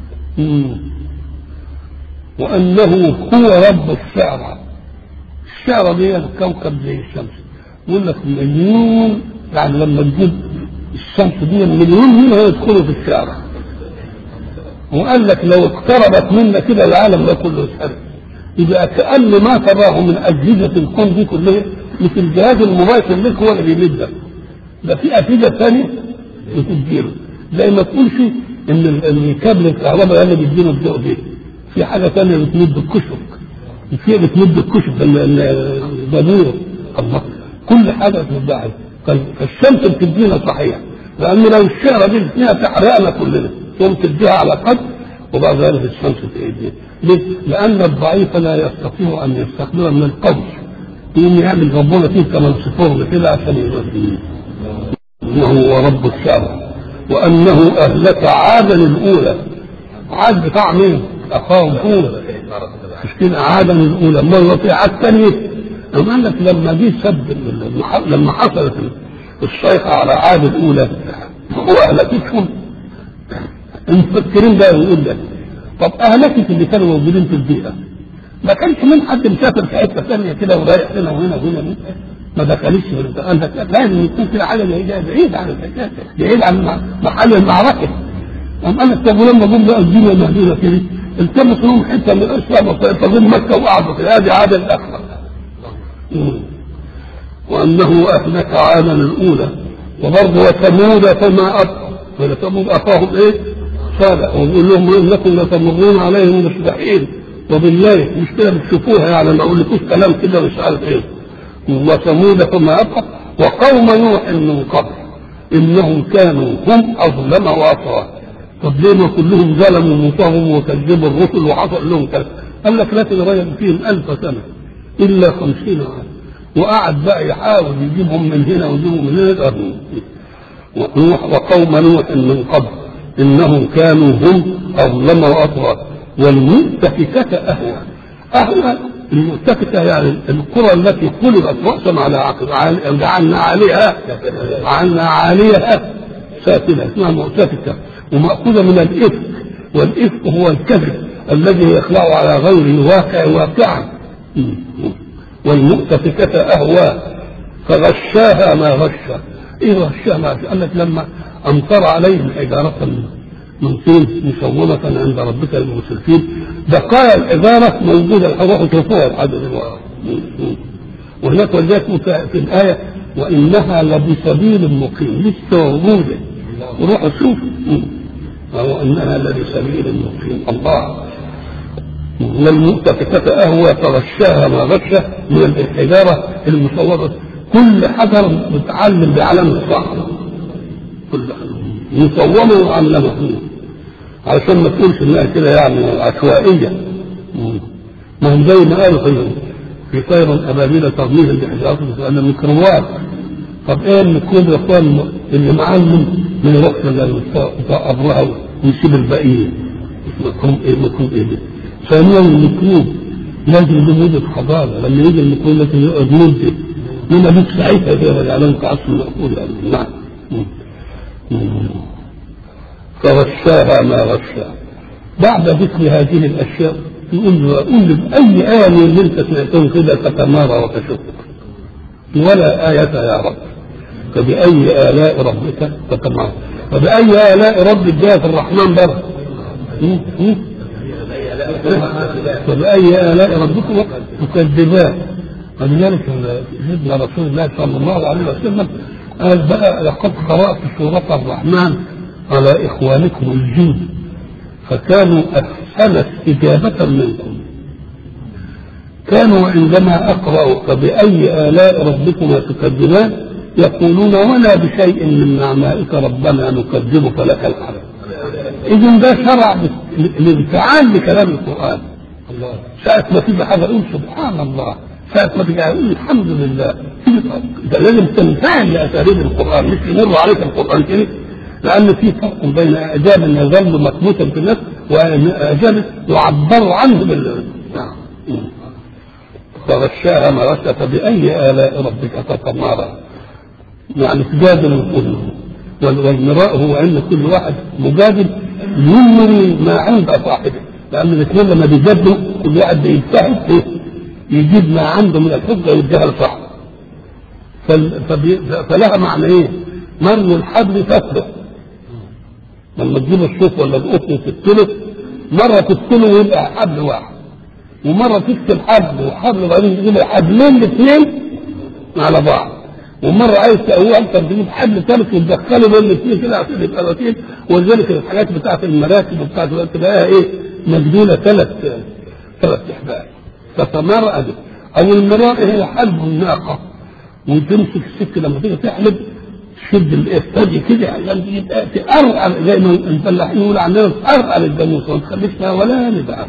S1: وانه هو رب الشعرى الشعرى دي الكوكب زي الشمس يقول لك مليون يعني لما تجيب الشمس دي مليون مين هيدخلوا في الشعرى وقال لك لو اقتربت منا كده العالم ده كله يسأل يبقى كأن ما تراه من أجهزة الكون دي كلها مثل الجهاز المباشر لك هو اللي بيمدك ده في أجهزة ثانية بتديله زي ما تقولش إن الكابل الكهرباء اللي بيديله الضوء دي في حاجة ثانية بتمد الكشك في بتمد الكشك البنور الله كل حاجة بتدعي فالشمس بتدينا صحيح لأن لو الشعرة دي فيها تحرقنا كلنا ثم تديها على قدر وبعد ذلك الشمس تأيديها ليه؟ لأن الضعيف لا يستطيع أن يستقبل من القوي يقوم يعمل ربنا فيه كمان صفور كده عشان يغذيه إنه هو رب الشعب وأنه أهلك عادا الأولى عاد بتاع مين؟ أخاهم أولى مش كده عادا الأولى مرة في عاد ثانية أما قال لك لما جه سب لما حصلت الصيحة على عاد الأولى هو أهلكتهم المفكرين بقى يقول لك طب أهلكت اللي كانوا موجودين في البيئة ما كانش من حد مسافر في حتة ثانية كده ورايح هنا وهنا وهنا ما دخلش قال لك لازم يكون في حاجة زي ده بعيد عن الحكاية بعيد عن محل المعركة قام قال لك طب ولما جم بقى الدنيا مهدودة كده التمسوا لهم حتة من الأسلام فجم مكة وقعدوا كده هذه عادة الأخرى وأنه أهلك عادا الأولى وبرضه وثمود فما أبقى ولثمود أخاهم إيه؟ صالح ويقول لهم إنكم لتمرون عليهم مصبحين وبالليل مش كده بتشوفوها يعني ما أقولكوش كلام كده مش عارف إيه وثمود فما أبقى وقوم نوح من قبل إنهم كانوا هم أظلم وأطغى طب ليه ما كلهم ظلموا وطغوا وكذبوا الرسل وحصل لهم كذا قال لك لكن رجل فيهم ألف سنة إلا خمسين عام وقعد بقى يحاول يجيبهم من هنا ويجيبهم من هنا ونوح وقوم نوح من قبل إنهم كانوا هم أظلم وأطغى والمؤتفكة أهوى أهوى المؤتفكة يعني القرى التي قلبت رأسا على عقب جعلنا عليها جعلنا عليها سافلة اسمها مؤتفكة ومأخوذة من الإفك والإفك هو الكذب الذي يخلع على غير واقع واقعا والمؤتفكة أهوى فغشاها ما غشا إيه غشاها ما غشا قال لك لما أمطر عليهم حجارة من طين مسومة عند ربك المسرفين بقايا الحجارة موجودة روحوا شوفوها لحد دلوقتي وهناك ولذلك في الآية وإنها لبسبيل مقيم لسه موجودة وروحوا شوفوا وإنها لبسبيل مقيم الله والمؤتفكة أهوى فغشاها ما غشى من الحجارة المصورة كل حجر متعلم بعلم الصحراء كل مصومة وعلمه علشان ما تقولش انها كده يعني عشوائية ما هم زي ما قالوا في في طير ابابيل ترميهم بحجارة لان الميكروبات طب ايه الميكروب يا اخوان اللي معلم من الوقت اللي ابرها ويسيب الباقيين ميكروب ايه ميكروب ايه ثانيا الميكروب لازم له مدة حضارة لما يجي الميكروب لازم يقعد مدة لما بيك ساعتها كده يعلم كعصر المأكول يعني نعم فغشاها ما غشاها بعد ذكر هذه الاشياء يقول له قول باي ايه من اللي انت سمعتهم كده تتمارى وتشك ولا آية يا رب فبأي آلاء ربك تتمارى فبأي آلاء ربك جاء في الرحمن بر فبأي آلاء ربكم تكذبان ولذلك سيدنا رسول الله صلى الله عليه وسلم قال بقى لقد قرأت سورة الرحمن على إخوانكم الجود فكانوا أحسن استجابة منكم كانوا عندما أقرأ فبأي آلاء ربكما تكذبان يقولون ولا بشيء من نعمائك ربنا نكذب فلك الحمد إذا ده شرع الانفعال لكلام القرآن ساعة ما تيجي حاجة يقول سبحان الله ساعة ما تيجي يقول الحمد لله ده لازم تنفعل لأساليب القرآن مش يمر عليك القرآن كده لأن في فرق بين إعجاب يظل مكبوتا في النفس وإعجاب يعبر عنه بال نعم. فغشاها ما غشى فبأي آلاء ربك تتمارى يعني تجادل الكل والمراء هو أن كل واحد مجادل يمري ما عند صاحبه لأن الاثنين لما بيجادلوا كل واحد بيجتهد إيه؟ يجيب ما عنده من الحجة ويديها لصاحبه فال- فبي- فلها معنى ايه؟ مر الحبل فتره لما تجيب الشوك ولا القطن تقتله مرة تقتله ويبقى حبل واحد ومرة تقتل حبل وحبل وبعدين تجيب حبلين الاثنين على بعض ومرة عايز تقويه أكتر تجيب حبل ثالث وتدخله بين الاثنين كده عشان يبقى وكيل ولذلك الحاجات بتاعت المراكب وبتاعت الوقت تلاقيها ايه مجدولة ثلاث ثلاث احبال فتمرأ دي أو المراء هي حلب الناقة وتمسك السك لما تيجي تحلب تشد الثدي كده عشان تيجي تقرقع زي ما الفلاحين يقولوا عندنا تقرقع الجاموسه وما تخليش فيها ولا نبعه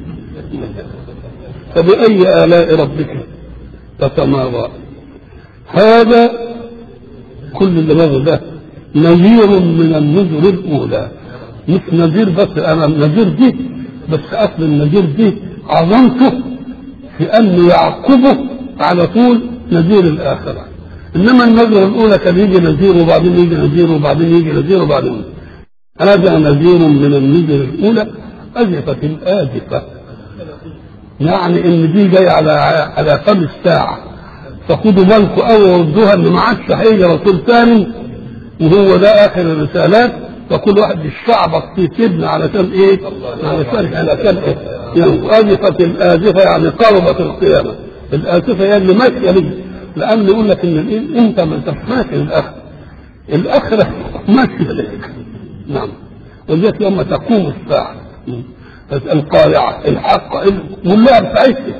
S1: فبأي آلاء ربك تتمارى هذا كل اللي مر ده نذير من النذر الأولى مش نذير بس أنا النذير دي بس أصل النذير دي عظمته في أن يعقبه على طول نذير الآخرة إنما النذر الأولى كان يجي نذير وبعدين يجي نذير وبعدين يجي نذير وبعدين هذا نذير من النذر الأولى أزفة الآزفة يعني إن دي جاي على على فم الساعة فخدوا بالكم أول ردوها إن ما عادش هيجي رسول ثاني وهو ده آخر الرسالات فكل واحد يشعبط في سجن علشان إيه؟ علشان علشان إيه؟ يعني آزفة الآزفة يعني قربت القيامة الآسفة هي اللي ماشية ليه لأن يقول لك إن الإيه؟ أنت ما أنت ماشي للآخرة الآخرة ماشية لك نعم ولذلك يوم تقوم الساعة القارعة الحق والله بتاعتها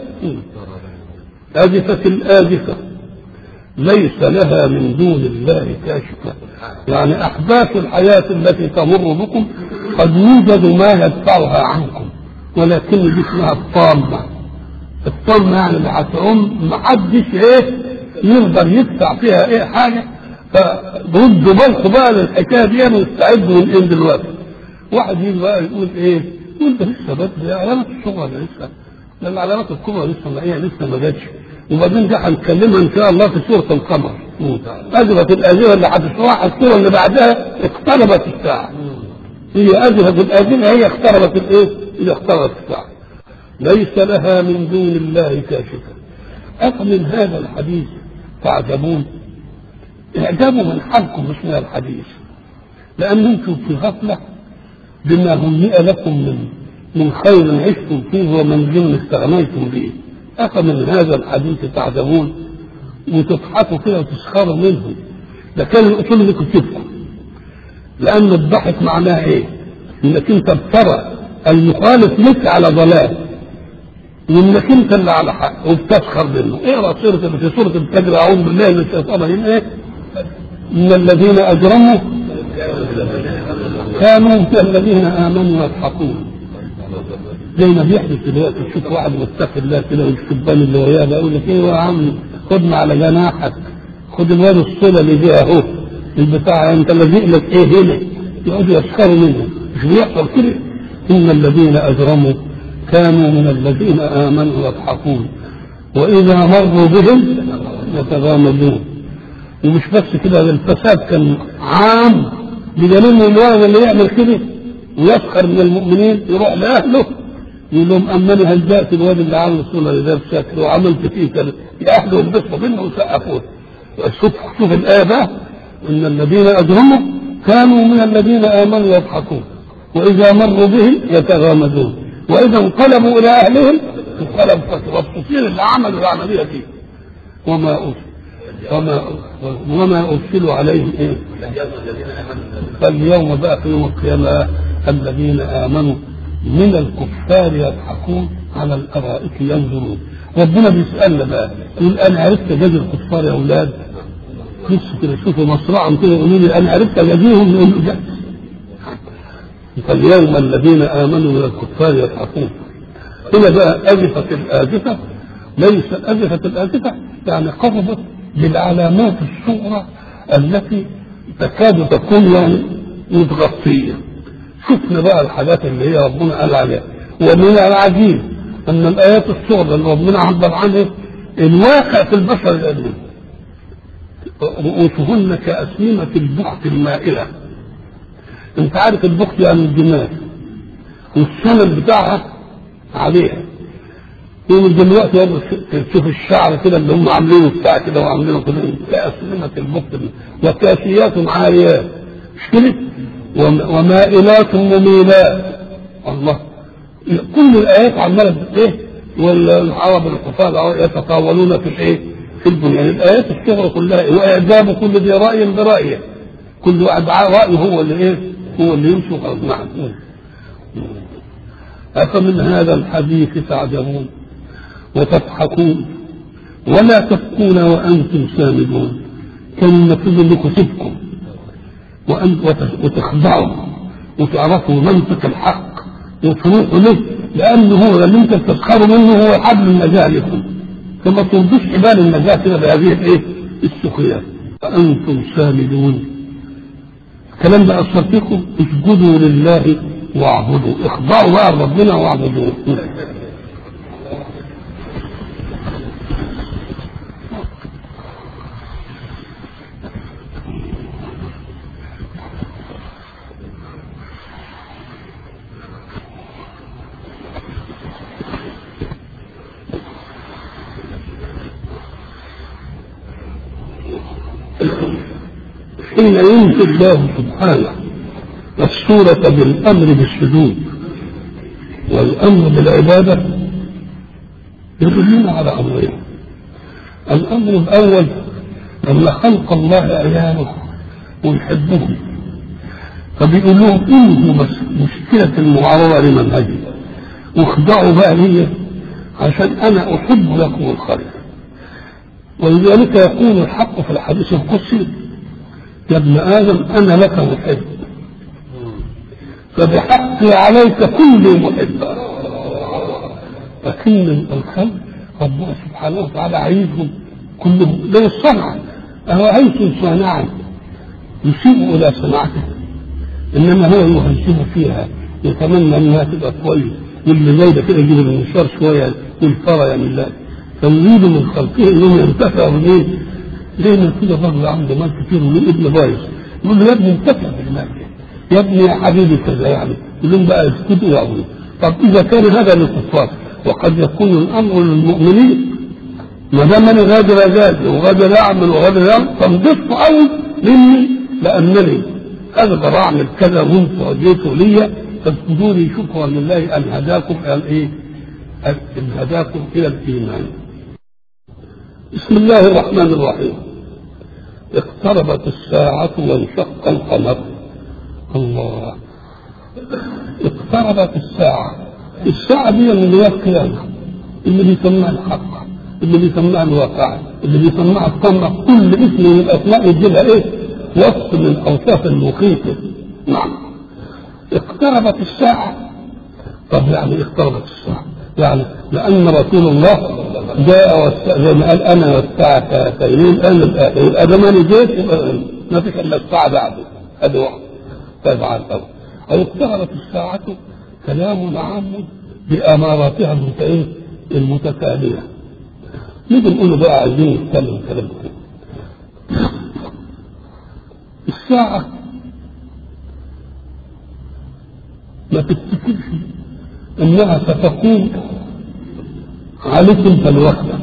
S1: آزفة الآزفة ليس لها من دون الله كاشفة يعني أحداث الحياة التي تمر بكم قد يوجد ما يدفعها عنكم ولكن دي اسمها الطامة الطامة يعني اللي هتعوم محدش ايه يقدر يدفع فيها ايه حاجة فردوا بالكم بقى للحكاية دي واستعدوا من ايه دلوقتي واحد يجي بقى يقول ايه يقول ده لسه بدري علامات الشغل لسه لان علامات الكبرى لسه ما هي لسه ما جاتش وبعدين دي هنتكلمها ان شاء الله في سوره القمر ازفت الازفه اللي هتشرحها السوره اللي بعدها اقتربت الساعه هي ازفت الازفه هي اقتربت الايه؟ هي اقتربت الساعه ليس لها من دون الله كاشفه افمن هذا الحديث تعجبون اعجبوا من حالكم مش من الحديث لان انتم في غفله بما هيئ لكم من من خير عشتم فيه ومنزل استغنيتم به أفمن هذا الحديث تعجبون وتضحكوا كده وتسخروا منه ده كان الأصول اللي كتبكم لأن الضحك معناه إيه؟ إنك أنت بترى المخالف لك على ضلال وإنك أنت اللي على حق وبتسخر منه اقرأ إيه سورة في سورة الفجر أعوذ بالله من الشيطان الرجيم إيه؟ إن الذين أجرموا كانوا من الذين آمنوا يضحكون زي ما بيحدث دلوقتي تشوف واحد متقي الله كده والشبان اللي وياه ده يقول لك ايه يا عم خدنا على جناحك خد الواد الصله اللي دي اهو البتاع انت لازق لك ايه هنا يقعدوا يسخروا منه مش بيحصل كده ان الذين اجرموا كانوا من الذين امنوا يضحكون واذا مروا بهم يتغامزون ومش بس كده الفساد كان عام بدليل الواد اللي يعمل كده ويسخر من المؤمنين يروح لاهله يقول لهم امني هل جاءت الواد اللي عمل الصوره اللي ده بشكل وعملت فيه كذا يا اهله انبسطوا منه وسقفوه شوف شوف الايه بقى ان الذين اجرموا كانوا من الذين امنوا يضحكون واذا مروا بهم يتغامزون واذا انقلبوا الى اهلهم انقلبوا مبسوطين اللي عملوا العمليه دي وما أرسل وما وما ارسلوا عليهم ايه فاليوم بقى في يوم القيامه الذين امنوا من الكفار يضحكون على الارائك ينظرون ربنا بيسالنا بقى يقول انا عرفت جزي الكفار يا اولاد لسه كده شوفوا مصرعهم كده يقولوا لي انا عرفت جزيهم يقول له جاهز فاليوم الذين امنوا من الكفار يضحكون هنا بقى ازفت الازفه ليس ازفه الازفه يعني قربت بالعلامات الصغرى التي تكاد تكون يعني متغطية شفنا بقى الحاجات اللي هي ربنا قال عليها ومن العجيب أن الآيات الصغرى اللي ربنا عبر عنها الواقع في البشر القديم رؤوسهن كأسنمة البخت المائلة انت عارف البخت يعني الجمال والسنن بتاعها عليها يوم دلوقتي يلا تشوف الشعر كده اللي هم عاملينه بتاع كده وعاملينه كده كأسنمة البخت وكاسيات عاريات مش كده وم- ومائلات مميلات الله كل الايات عماله ايه والعرب الحفاظ يتطاولون في الايه في البنيان الايات الصغرى كلها واعجاب كل ذي راي برايه كل واحد رايه هو اللي ايه هو اللي يمشي وخلاص. نعم أفمن هذا الحديث تعجبون وتضحكون ولا تبكون وأنتم سامدون كان المفروض أنكم تبكوا وأن وت- وتخضعوا وتعرفوا منطق الحق وتروحوا له لأنه هو اللي أنت بتسخروا منه هو حبل النجاة لكم فما ترضوش حبال النجاة كده بهذه الإيه؟ السخريات وأنتم سامدون الكلام ده أثر فيكم اسجدوا لله واعبدوا اخضعوا بقى لربنا واعبدوه حين ينفي الله سبحانه السورة بالأمر بالسجود والأمر بالعبادة يدلون على أمرين الأمر الأول أن خلق الله عياله ويحبهم فبيقول لهم انهوا بس مشكلة المعارضة لمنهجي واخضعوا بقى لي عشان أنا أحب لكم الخير ولذلك يقول الحق في الحديث القدسي يا ابن آدم أنا لك محب فبحقي عليك كل محبا لكن الخلق ربنا سبحانه وتعالى عايزهم كلهم زي الصنعة أرأيتم صانعا يسيء إلى صنعته إنما هو يهزم فيها يتمنى إنها تبقى كويس واللي زي ده كده يجيب المنشار شوية والفرى يعمل لا فيريد من خلقه إنهم ينتفعوا بإيه؟ زي ما كده الراجل عنده مال كتير وله ابن بايظ يقول له يا ابني انتفع بالمال ده يا ابني يا حبيبي كذا يعني يقول لهم بقى اسكتوا يا ابني طب اذا كان هذا للكفار وقد يكون الامر للمؤمنين ما دام انا غادر اجازي وغادر اعمل وغادر اعمل فانبسطوا قوي مني لانني اقدر اعمل كذا وانتوا اديتوا ليا فاسجدوا لي شكرا لله ان هداكم الى الايه؟ ان هداكم الى الايمان. بسم الله الرحمن الرحيم. اقتربت الساعة وانشق القمر. الله اقتربت الساعة الساعة دي اللي هي القيامة اللي بيسموها الحق اللي بيسموها الواقع اللي بيسموها الطمع كل اسم من الأسماء يدي لها إيه؟ وصف من الأوصاف المخيفة نعم اقتربت الساعة طب يعني اقتربت الساعة يعني لأن رسول الله جاء والس- زي ما قال أنا والساعة كاتين الآن الآخر يبقى ده ماني جيت يبقى ما فيش إلا الساعة بعده هذا واحد تبع الأول أو اقتربت الساعة كلام عام بأماراتها المت- إيه؟ المتتالية نيجي نقول بقى عايزين نتكلم كلام كده الساعة ما تفتكرش انها ستقوم عليك انت لوحدك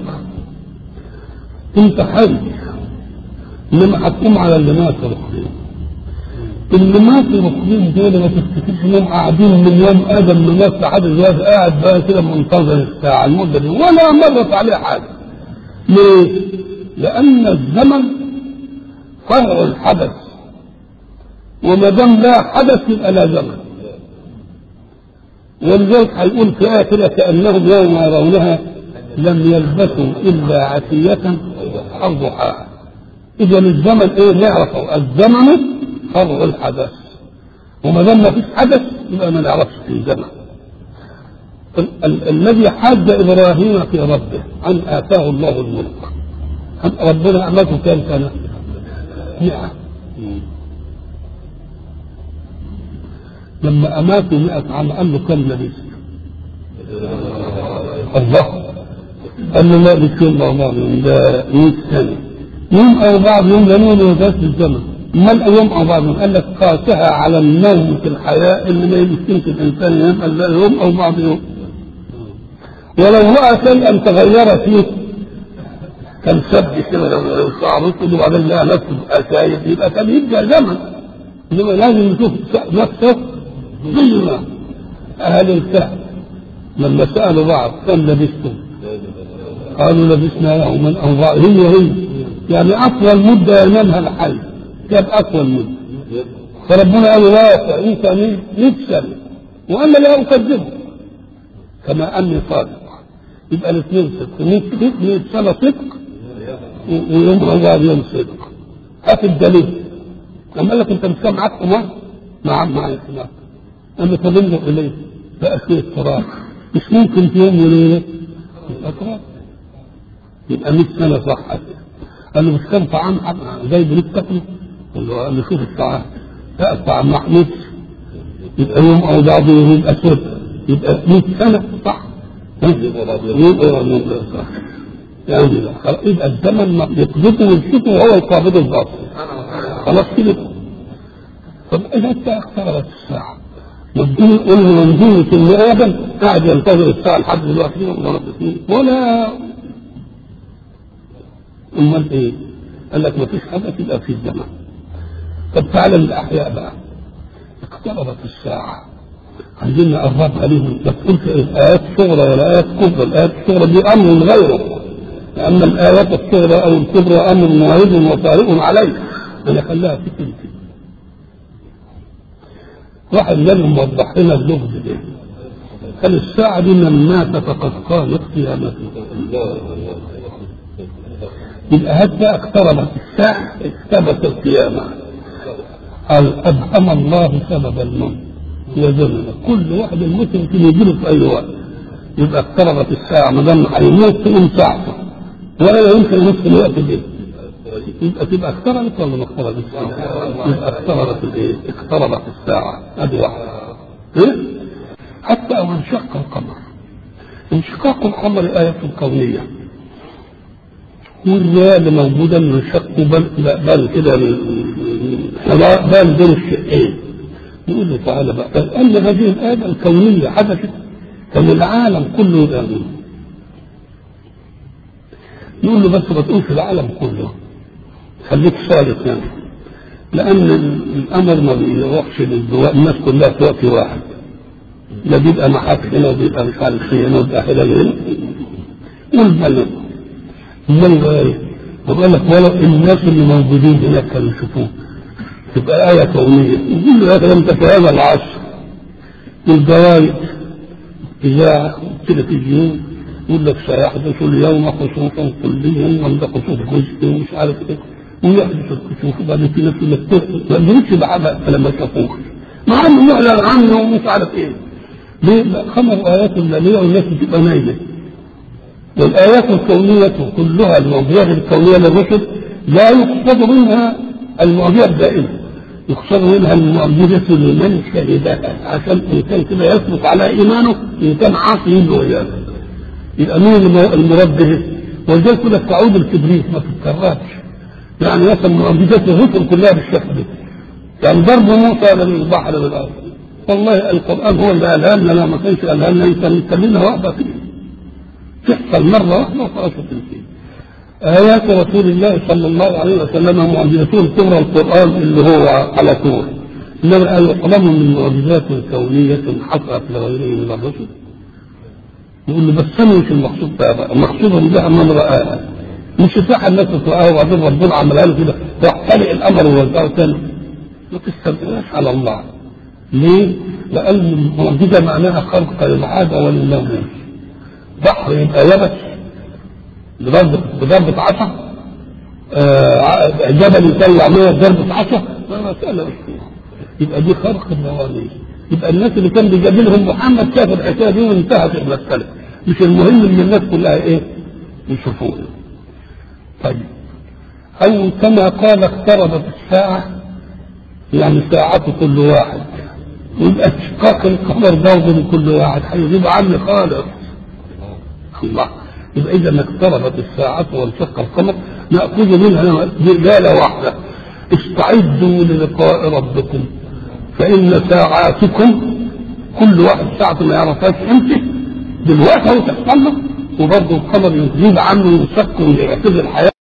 S1: انت حي انما هتقوم على اللي مات ركبين اللي مات ركبين دول ما تفتكرش انهم قاعدين من يوم ادم من مات لحد دلوقتي قاعد بقى كده منتظر الساعه المده دي ولا مرت عليه حاجه ليه؟ لان الزمن فرع الحدث وما دام لا حدث يبقى لا زمن ولذلك هيقول في آية كده كأنهم يوم يرونها لم يلبثوا إلا عشية أو ضحاها إذا الزمن إيه نعرفه الزمن فرع الحدث وما دام ما فيش حدث يبقى ما نعرفش في الزمن ال- ال- الذي حاج إبراهيم في ربه أن آتاه الله الملك أن ربنا أمته كام سنة؟ مئة لما أماتوا مئة عام قال له كم لبثت؟ الله قال له لا بكل بعض يوم ده 100 سنة يوم أو بعض يوم لأنه بس الزمن امال يوم او بعض يوم قال لك قاسها على النوم في الحياه اللي ما يمكنش الانسان ينام الا يوم او بعض يوم ولو راى شيئا تغير فيه كان سب كده لو شعرته وبعدين لقى نفسه اسايد يبقى كان يبقى زمن انما لازم يشوف نفسه زي ما اهل الكهف لما سالوا بعض كم لبستم؟ قالوا لبسنا يوما او بعض هي هي يعني اطول مده ينامها الحي كانت اطول مده فربنا قال لا تعيش 100 سنه وانا لا اكذبه كما اني صادق يبقى الاثنين صدق 100 سنه صدق ويوم بعد يوم صدق هات الدليل لما قال لك انت مش كان معاك حمار؟ نعم معايا حمار انا فضلنا اليه بقى في اضطراب مش ممكن في يوم وليله اضطراب يبقى 100 سنه صحت قال له مش كان طعام زي بريد تاكله؟ قال له قال له شوف الطعام لا الطعام ما حميدش يبقى يوم او بعض يوم يبقى سود يبقى 100 سنه صح يبقى يبقى صح يعني لا خلاص يبقى الزمن ما يقبضه ويمسكه وهو القابض الباطل خلاص كده طب اذا انت اقتربت الساعه والدين قل من دون كل ادم قاعد ينتظر الساعه لحد دلوقتي ولا امال ايه؟ قال لك ما فيش حاجه تبقى في الزمن طب تعالى للاحياء بقى اقتربت الساعه عايزين نقرب عليهم ما تقولش الايات صغرى ولا ايات كبرى الايات الصغرى دي امر غيره لان الايات الصغرى او الكبرى امر موعد وطارئ عليه انا خلاها في كلمتين واحد منهم موضح لنا اللغز دي قال الساعة دي من مات فقد قامت قيامته يبقى هذا اقتربت الساعة اكتبت القيامة قال أبهم الله سبب الموت وزمن كل واحد الموت يمكن يجيله في أي وقت يبقى اقتربت الساعة ما دام هيموت تقوم ساعته ولا يمكن نصف الوقت ده يبقى تبقى اقتربت ولا ما اقتربت؟ يبقى اقتربت الايه؟ اقتربت الساعة ادي واحدة إيه؟ حتى او انشق القمر انشقاق القمر آية كونية والرياء اللي موجودة من الشق بل بل كده بل بين الشقين يقول له تعالى بقى أن هذه الآية الكونية حدثت كان العالم كله يبقى يقول له بس ما تقولش العالم كله خليك صادق يعني لأن الأمر ما بيروحش للدواء الناس كلها في وقت واحد ده بيبقى محاك هنا وبيبقى مش عارف هنا وبيبقى هنا هنا والبلد امال ايه؟ بقول لك ولو الناس اللي موجودين هناك كانوا يشوفوه تبقى آية كونية يقول له يا أخي أنت في هذا العصر والجرايد إذاعة تلفزيون يقول لك سيحدث اليوم خسوفا كليا ولا خسوف جزئي ومش عارف ايه ويحدث الكسوف وبعدين في ناس ما قدرتش بعبء فلما شافوه مع انه يعلن عنه ومش عارف ايه ليه؟ خمر ايات الليليه والناس بتبقى نايمه والايات الكونيه كلها المعجزات الكونيه للرسل لا يقصد منها المعجزه الدائمه يقصد منها المعجزه لمن شهدها عشان ان كان كده يثبت على ايمانه ان كان عاصي يبقى وياه يبقى مين المراد به؟ ولذلك كده تعود الكبريت ما تتكررش يعني مثلا معجزات الرسل كلها بالشكل ده يعني ضرب موسى للبحر للارض والله القران هو اللي قالها لنا لا ما كانش قالها لنا يمكن نتكلمها واحده فيه تحصل مره واحده وخلاص تنتهي آيات رسول الله صلى الله عليه وسلم معجزته الكبرى القرآن اللي هو على طول إنما قال قلم من معجزات كونية حصلت لغيره من الرسل يقول له بس انا مش المقصود بها المقصود بها من رآها مش صح الناس تقراها وبعدين ربنا عملها له كده راح خلق الامر ووزعه تاني ما تستبقاش على الله ليه؟ لأن المعجزة معناها خلق للعادة وللناموس بحر يبقى يبس بضربة بضربة عصا آه جبل يطلع مية بضربة عصا ما مسألة مش يبقى دي خرق الموانيس يبقى الناس اللي كان بيجادلهم محمد شاف الحكايه دي وانتهت المساله مش المهم ان الناس كلها ايه يشوفوه طيب او كما قال اقتربت الساعه يعني ساعة كل واحد ويبقى اشتقاق القمر برضه لكل واحد هيغيب عني خالص الله يبقى اذا اقتربت الساعه وانشق القمر ناخذ منها دلاله واحده استعدوا للقاء ربكم فان ساعاتكم كل واحد ساعته ما يعرفهاش امتى دلوقتي هو تحصل له وبرضه القمر يغيب عنه ويشق ويعتبر الحياه